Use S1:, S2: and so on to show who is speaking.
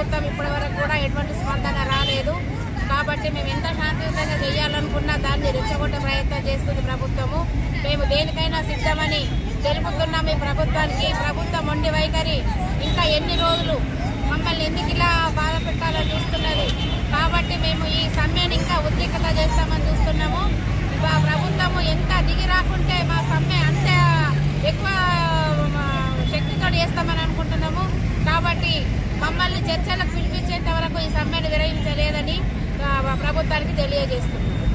S1: ప్రభుత్వం ఇప్పటి వరకు కూడా ఎటువంటి స్పందన రాలేదు కాబట్టి మేము ఎంత శాంతియుతంగా చేయాలనుకున్నా దాన్ని రెచ్చగొట్టే ప్రయత్నం చేస్తుంది ప్రభుత్వము మేము దేనికైనా సిద్ధమని తెలుపుతున్నాం ఈ ప్రభుత్వానికి ప్రభుత్వం మొండి వైఖరి ఇంకా ఎన్ని రోజులు మమ్మల్ని ఎందుకు ఇలా బాధ పెట్టాలని చూస్తున్నది కాబట్టి మేము ఈ సమ్మెను ఇంకా ఉద్రిక్తత చేస్తామని చూస్తున్నాము మా ప్రభుత్వము ఎంత దిగి రాకుంటే మా సమ్మె అంత ఎక్కువ మా శక్తితో చేస్తామని అనుకుంటున్నాము కాబట్టి మమ్మల్ని చర్చలకు పిలిపించేంత వరకు ఈ సమ్మెను విరమించలేదని ఆ, ప్రభుత్వానికి తెలియజేస్తున్నాం